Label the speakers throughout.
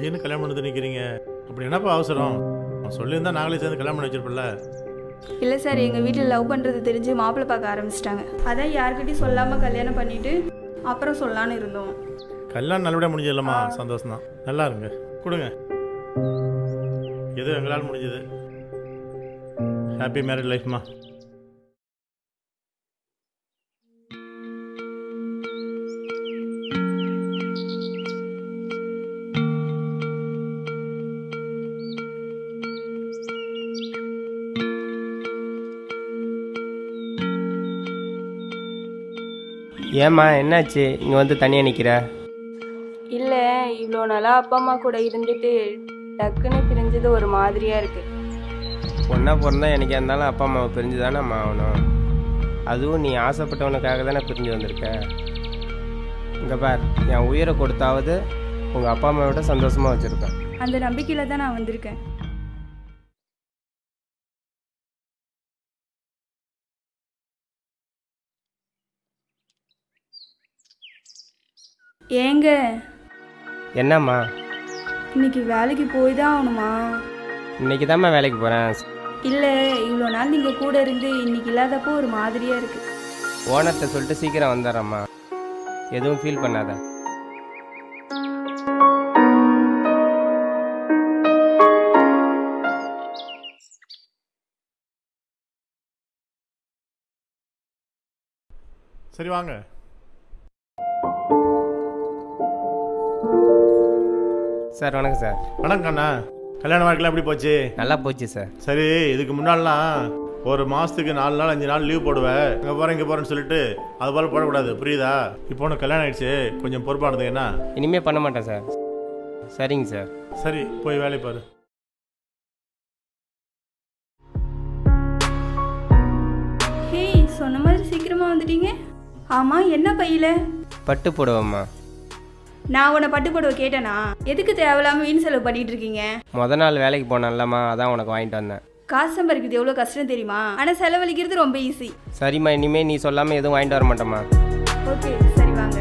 Speaker 1: திடீர்னு கல்யாணம் பண்ணி நிற்கிறீங்க அப்படி என்னப்பா அவசரம் சொல்லியிருந்தா நாங்களே சேர்ந்து கல்யாணம் பண்ணி வச்சிருப்பல
Speaker 2: இல்லை சார் எங்கள் வீட்டில் லவ் பண்ணுறது தெரிஞ்சு மாப்பிள்ளை பார்க்க ஆரம்பிச்சிட்டாங்க அதான் யார்கிட்டயும் சொல்லாமல் கல்யாணம் பண்ணிட்டு அப்புறம் சொல்லலான்னு இருந்தோம்
Speaker 1: கல்யாணம் நல்லபடியாக முடிஞ்சதில்லம்மா சந்தோஷம் தான் நல்லா இருங்க கொடுங்க எது எங்களால் முடிஞ்சது ஹாப்பி மேரிட் லைஃப்மா
Speaker 3: ஏம்மா என்னாச்சு இங்கே வந்து தனியாக நிற்கிற
Speaker 2: இல்லை இவ்வளோ நாளாக அப்பா அம்மா கூட இருந்துட்டு டக்குன்னு பிரிஞ்சது ஒரு மாதிரியாக இருக்குது
Speaker 3: பொண்ணா பிறந்தா எனக்கு இருந்தாலும் அப்பா அம்மாவை பிரிஞ்சு தானே அம்மா ஆகணும் அதுவும் நீ ஆசைப்பட்டவனுக்காக தானே பிரிஞ்சு வந்திருக்க இங்கே பார் என் உயிரை கொடுத்தாவது உங்கள் அப்பா அம்மாவோட சந்தோஷமாக வச்சுருப்பேன்
Speaker 2: அந்த நம்பிக்கையில் தான் நான் வந்திருக்கேன் ஏங்க
Speaker 3: என்னம்மா
Speaker 2: இன்னைக்கு வேலைக்கு போய் தான் ஆகணுமா
Speaker 3: இன்னைக்கு தாம்மா வேலைக்கு போகிறேன்
Speaker 2: இல்லை இவ்வளோ நாள் நீங்கள் கூட இருந்து இன்னைக்கு இல்லாதப்போ ஒரு மாதிரியாக இருக்குது
Speaker 3: ஓனர்கிட்ட சொல்லிட்டு சீக்கிரம் வந்துடுறேம்மா எதுவும் ஃபீல் பண்ணாத
Speaker 1: சரி வாங்க
Speaker 3: சார் வணக்கம் சார்
Speaker 1: வணக்கம் அண்ணா கல்யாண வாழ்க்கைலாம் எப்படி போச்சு
Speaker 3: நல்லா போச்சு சார்
Speaker 1: சரி இதுக்கு முன்னாடிலாம் ஒரு மாதத்துக்கு நாலு நாள் அஞ்சு நாள் லீவ் போடுவேன் இங்கே போகிறேன் இங்கே போகிறேன்னு சொல்லிட்டு அது போல் போடக்கூடாது புரியுதா இப்போ உனக்கு கல்யாணம் ஆயிடுச்சு கொஞ்சம் பொறுப்பானது என்ன
Speaker 3: இனிமேல் பண்ண மாட்டேன் சார் சரிங்க சார்
Speaker 1: சரி போய் வேலையை பாரு
Speaker 2: ஹே சொன்ன மாதிரி சீக்கிரமாக வந்துட்டீங்க ஆமாம் என்ன பையில
Speaker 3: பட்டு போடுவேம்மா
Speaker 2: நான் உன்னை பட்டு புடவை கேட்டேனா எதுக்கு தேவையில்லாமல் வீண் செலவு பண்ணிட்டு இருக்கீங்க
Speaker 3: முத நாள் வேலைக்கு போனேன்லம்மா அதான் உனக்கு வாங்கிட்டு வந்தேன்
Speaker 2: காசு சம்பாதிக்கிறது எவ்வளோ கஷ்டம் தெரியுமா ஆனால் செலவழிக்கிறது ரொம்ப ஈஸி
Speaker 3: சரிம்மா இனிமேல் நீ சொல்லாமல் எதுவும் வாங்கிட்டு வர மாட்டேம்மா
Speaker 2: ஓகே சரி வாங்க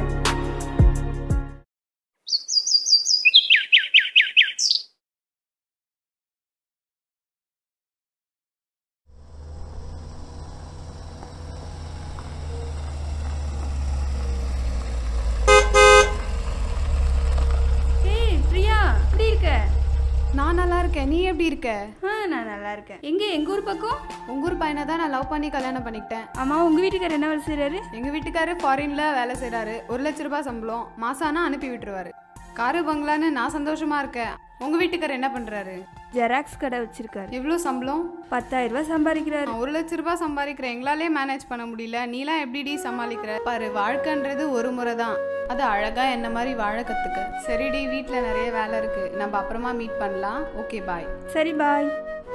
Speaker 2: ஏய் பிரியா எப்படி இருக்க
Speaker 4: நான் நல்லா இருக்கேன் நீ எப்படி இருக்க
Speaker 2: ஆ நான் நல்லா இருக்கேன் எங்க எங்க ஊர் பக்கம்
Speaker 4: உங்க ஊர் பையனை தான் நான் லவ் பண்ணி கல்யாணம் பண்ணிக்கிட்டேன்
Speaker 2: ஆமா உங்க வீட்டுக்காரர் என்ன வேலை செய்றாரு
Speaker 4: எங்க வீட்டுக்காரு ஃபாரின்ல வேலை செய்றாரு ஒரு லட்ச ரூபாய் சம்பளம் மாசம் ஆனா அனுப்பி விட்டுருவாரு காரு பங்களான்னு நான் சந்தோஷமா இருக்கேன் உங்க வீட்டுக்காரர் என்ன பண்றாரு
Speaker 2: ஜெராக்ஸ் கடை வச்சிருக்காரு
Speaker 4: எவ்வளோ சம்பளம்
Speaker 2: பத்தாயிரம் ரூபாய் சம்பாதிக்கிறாரு
Speaker 4: நான் ஒரு லட்ச ரூபாய் சம்பாதிக்கிறேன் எங்களாலே மேனேஜ் பண்ண முடியல நீலாம் எப்படிடி சமாளிக்கிற பாரு வாழ்க்கைன்றது ஒரு முறை தான் அது அழகா என்ன மாதிரி வாழ கத்துக்க சரிடி வீட்ல நிறைய வேலை இருக்கு நம்ம அப்புறமா மீட் பண்ணலாம் ஓகே பாய்
Speaker 2: சரி பாய்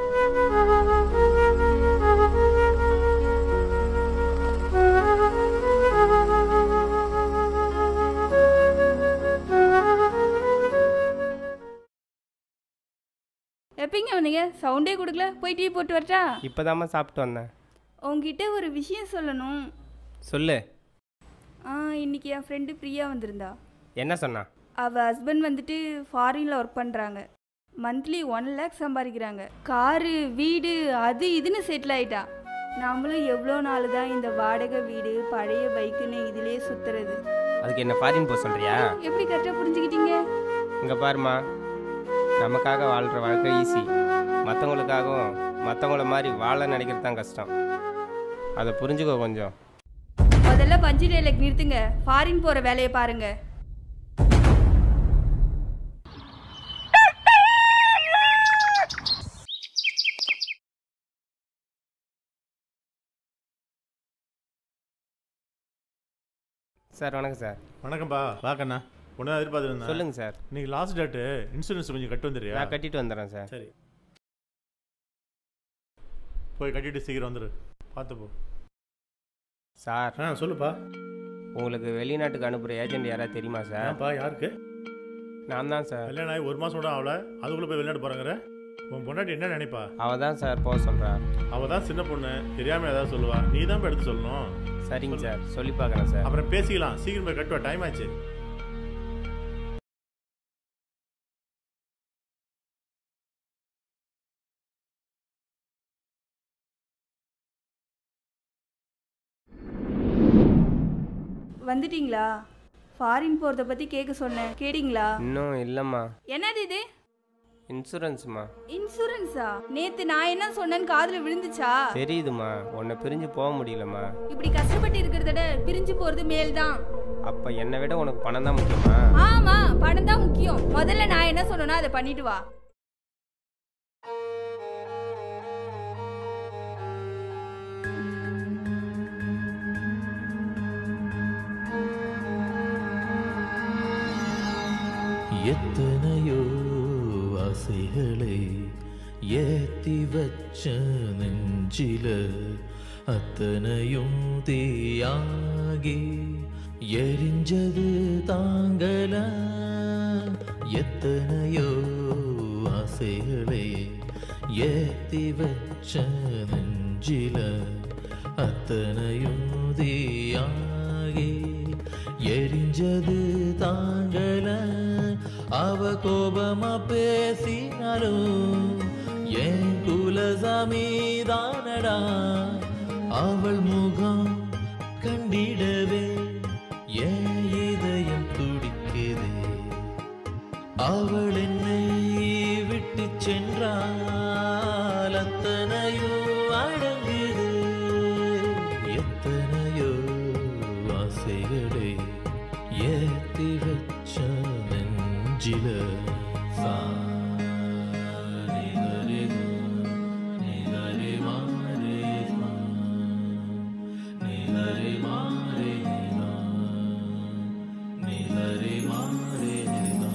Speaker 2: எப்படிங்க வந்தீங்க சவுண்டே கொடுக்கல போய் டீ போட்டு வரட்டா
Speaker 3: இப்போ சாப்பிட்டு வந்தேன்
Speaker 2: உங்ககிட்ட ஒரு விஷயம் சொல்லணும்
Speaker 3: சொல்லு
Speaker 2: ஆ இன்னைக்கு என் ஃப்ரெண்டு பிரியா வந்திருந்தா
Speaker 3: என்ன சொன்னா
Speaker 2: அவள் ஹஸ்பண்ட் வந்துட்டு ஃபாரினில் ஒர்க் பண்ணுறாங்க மந்த்லி ஒன் லேக் சம்பாதிக்கிறாங்க காரு வீடு அது இதுன்னு செட்டில் ஆயிட்டா நாமளும் எவ்வளோ நாள் தான் இந்த வாடகை வீடு பழைய பைக்குன்னு இதிலேயே சுற்றுறது
Speaker 3: அதுக்கு என்ன ஃபாரின் போக சொல்றியா
Speaker 2: எப்படி கரெக்டாக புரிஞ்சுக்கிட்டீங்க
Speaker 3: இங்கே பாருமா நமக்காக வாழ்கிற வாழ்க்கை ஈஸி மற்றவங்களுக்காகவும் மற்றவங்கள மாதிரி வாழ நினைக்கிறது தான் கஷ்டம் அதை புரிஞ்சுக்கோ கொஞ்சம்
Speaker 2: முதல்ல பஞ்சு டைலாக் நிறுத்துங்க ஃபாரின் போகிற வேலையை பாருங்க
Speaker 3: சார் வணக்கம் சார்
Speaker 1: வணக்கம்ப்பா வாக்கண்ணா ஒன்று தான் எதிர்பார்த்துருந்தேன்
Speaker 3: சொல்லுங்க சார்
Speaker 1: இன்னைக்கு லாஸ்ட் டேட்டு இன்சூரன்ஸ் கொஞ்சம் கட்டு வந்துடுறியா
Speaker 3: நான் கட்டிட்டு வந்துடுறேன் சார்
Speaker 1: சரி போய் கட்டிட்டு சீக்கிரம் வந்துடு பார்த்து போ
Speaker 3: சார்
Speaker 1: ஆ சொல்லுப்பா
Speaker 3: உங்களுக்கு வெளிநாட்டுக்கு அனுப்புகிற ஏஜென்ட் யாராவது தெரியுமா சார்
Speaker 1: ஏன்ப்பா யாருக்கு
Speaker 3: நான் தான் சார்
Speaker 1: கல்யாணம் ஆகி ஒரு மாதம் கூட ஆகல அதுக்குள்ளே போய் வெளிநாட்டு போகிறாங்கிற உன் பொண்டாட்டி என்ன நினைப்பா
Speaker 3: அவள் தான் சார் போக சொல்கிறா
Speaker 1: அவள் தான் சின்ன பொண்ணு தெரியாமல் ஏதாவது சொல்லுவா நீ தான் போய் எடுத்து சொல்லணும்
Speaker 3: சரிங்க சார் சொல்லி பார்க்குறேன் சார்
Speaker 1: அப்புறம் பேசிக்கலாம் சீக்கிரம் போய் கட்டுவா டைம் ஆச்சு
Speaker 2: வந்துட்டீங்களா ஃபாரின் போகிறத பற்றி கேட்க சொன்னேன் கேட்டிங்களா
Speaker 3: இன்னும் இல்லைம்மா
Speaker 2: என்னது இது
Speaker 3: இன்சூரன்ஸ்மா
Speaker 2: இன்சூரன்ஸா நேத்து நான் என்ன சொன்னேன்னு காதுல விழுந்துச்சா
Speaker 3: தெரியுதுமா உன்னை பிரிஞ்சு போக முடியலம்மா
Speaker 2: இப்படி கஷ்டப்பட்டு இருக்கிறத விட பிரிஞ்சு போறது மேல்தான்
Speaker 3: அப்போ என்னை விட உனக்கு பணம் தான் முக்கியமா
Speaker 2: ஆமா பணம் தான் முக்கியம் முதல்ல நான் என்ன சொன்னேனோ அதை பண்ணிட்டு வா
Speaker 5: எத்தனையோ ஆசைகளை ஏத்தி வச்ச நெஞ்சில அத்தனையும் தீயாகி எரிஞ்சது தாங்கல எத்தனையோ ஆசைகளை ஏத்தி வச்ச நெஞ்சில அத்தனையும் தீயாகி எரிஞ்சது தாங்கல அவ கோபமா பேசினாலும் என் குலசாமி தானடா அவள் முகம் கண்டிடவே என் இதயம் துடிக்குதே அவள் என்னை விட்டு சென்றால் அத்தனையோ அடங்குது எத்தனையோ ஆசைகளை ஏத்தி வச்ச நெஞ்சில சா நிதரி நிதரி மாரே சா நிதரி மாரே நிதா நிதரி மாரே நிதா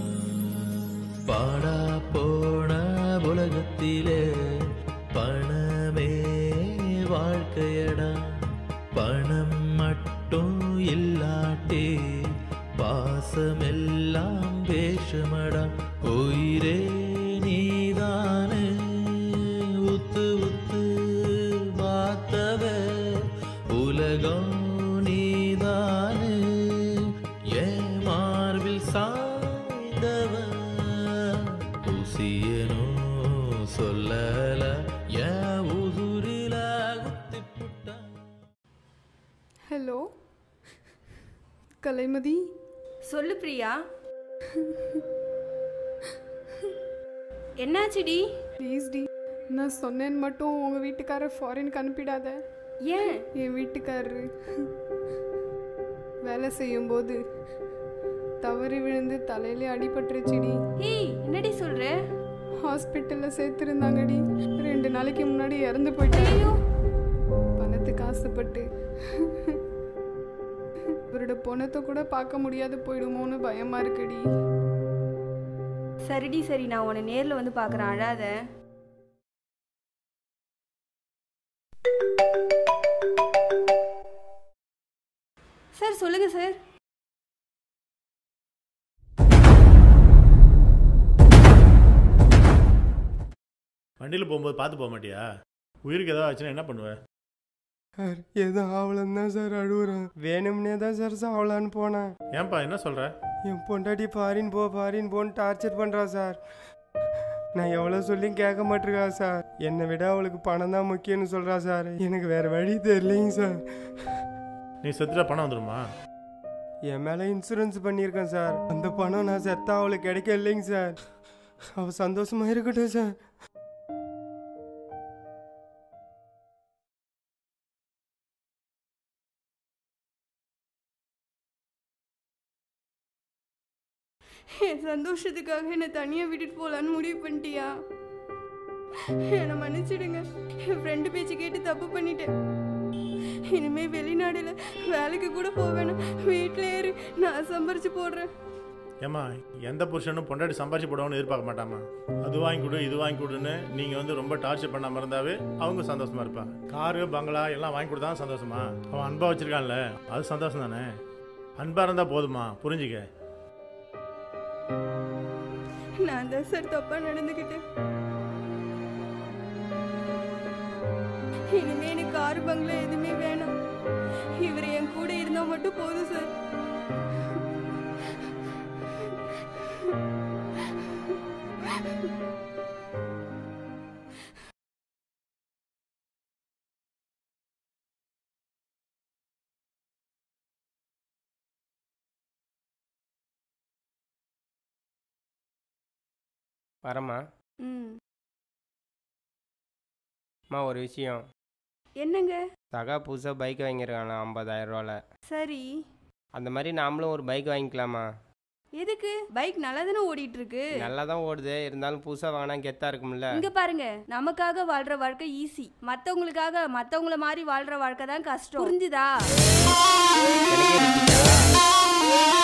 Speaker 5: பாடா போன உலகத்திலே பணமே வாழ்க்கையடா பணம் மட்டும் இல்லாட்டே பாசமெல்லாம் வேஷமடா உயிரே நீதானே உத்து உத்து பார்த்தவ உலகம் நீதானே என் மார்பில் சாய்ந்தவ உசியனோ சொல்லல என் உசுரில குத்திப்புட்டா
Speaker 4: ஹலோ கலைமதி
Speaker 2: சொல்லு பிரியா என்னாச்சுடி
Speaker 4: ப்ளீஸ் டி நான் சொன்னேன்னு மட்டும் உங்கள் வீட்டுக்காரர் ஃபாரினுக்கு அனுப்பிடாத
Speaker 2: ஏன்
Speaker 4: என் வீட்டுக்காரரு வேலை செய்யும்போது தவறி விழுந்து தலையிலே அடிபட்டுருச்சுடி
Speaker 2: ஏய் என்னடி சொல்ற
Speaker 4: ஹாஸ்பிட்டலில் சேர்த்துருந்தாங்கடி ரெண்டு நாளைக்கு முன்னாடி இறந்து போயிட்டாரு
Speaker 2: ஐயோ
Speaker 4: பணத்துக்கு ஆசைப்பட்டு இவரோட பொணத்தை கூட பார்க்க முடியாது போயிடுமோன்னு பயமா இருக்குடி
Speaker 2: சரிடி சரி நான் உன்னை நேர்ல வந்து பார்க்கறேன் அழாத சார் சொல்லுங்க சார்
Speaker 1: வண்டியில் போகும்போது பார்த்து போக மாட்டியா உயிருக்கு ஏதாவது ஆச்சுன்னா என்ன பண்ணுவ
Speaker 3: சார் எதுவும் ஆகலன்னு தான் சார் அழுகுறேன் வேணும்னே தான் சார் சாவலான்னு போனேன்
Speaker 1: ஏன்பா என்ன சொல்கிற
Speaker 3: என் பொண்டாட்டி பாரின் போ பாரின் போன்னு டார்ச்சர் பண்ணுறா சார் நான் எவ்வளோ சொல்லியும் கேட்க மாட்டிருக்கா சார் என்னை விட அவளுக்கு பணம் தான் முக்கியம்னு சொல்கிறா சார் எனக்கு வேறு வழி தெரியலைங்க சார்
Speaker 1: நீ செத்துட்டா பணம் வந்துடுமா
Speaker 3: என் மேலே இன்சூரன்ஸ் பண்ணியிருக்கேன் சார் அந்த பணம் நான் செத்தா அவளுக்கு கிடைக்க இல்லைங்க சார் அவள் சந்தோஷமா இருக்கட்டும் சார்
Speaker 2: என் சந்தோஷத்துக்காக என்னை தனியாக விட்டுட்டு போகலான்னு முடிவு பண்ணிட்டியா என்னை மன்னிச்சிடுங்க என் ஃப்ரெண்டு பேச்சு கேட்டு தப்பு பண்ணிட்டேன் இனிமே வெளிநாடுல வேலைக்கு கூட போவேணும் வீட்டிலே இரு நான் சம்பாரிச்சு போடுறேன்
Speaker 1: ஏம்மா எந்த புருஷனும் பொண்டாட்டி சம்பாரிச்சு போடுவான்னு எதிர்பார்க்க மாட்டாமா அது வாங்கி கொடு இது வாங்கி கொடுன்னு நீங்கள் வந்து ரொம்ப டார்ச்சர் பண்ணாமல் இருந்தாவே அவங்க சந்தோஷமா இருப்பாங்க காரு பங்களா எல்லாம் வாங்கி கொடுத்தா சந்தோஷமா அவன் அன்பா வச்சிருக்கான்ல அது சந்தோஷம் தானே அன்பா இருந்தா போதுமா புரிஞ்சுக்க
Speaker 2: நான் தான் சார் தப்பா நடந்துக்கிட்டேன் இனிமே எனக்கு காரு பங்களா எதுவுமே வேணாம் இவர் என் கூட இருந்தா மட்டும் போதும் சார்
Speaker 3: வரேம்மா
Speaker 2: ம்
Speaker 3: அம்மா ஒரு விஷயம்
Speaker 2: என்னங்க
Speaker 3: சகா புதுசாக பைக் வாங்கியிருக்கானா ஐம்பதாயிரம் ரூபால
Speaker 2: சரி
Speaker 3: அந்த மாதிரி நாமளும் ஒரு பைக் வாங்கிக்கலாமா
Speaker 2: எதுக்கு பைக் நல்லா தானே ஓடிட்டு இருக்கு
Speaker 3: நல்லா தான் ஓடுது இருந்தாலும் புதுசாக வாங்கினா கெத்தாக இருக்கும்ல
Speaker 2: இங்க பாருங்க நமக்காக வாழ்ற வாழ்க்கை ஈஸி மத்தவங்களுக்காக மத்தவங்கள மாதிரி வாழ்ற வாழ்க்கை தான் கஷ்டம் புரிஞ்சுதா
Speaker 3: எனக்கே இருந்துச்சா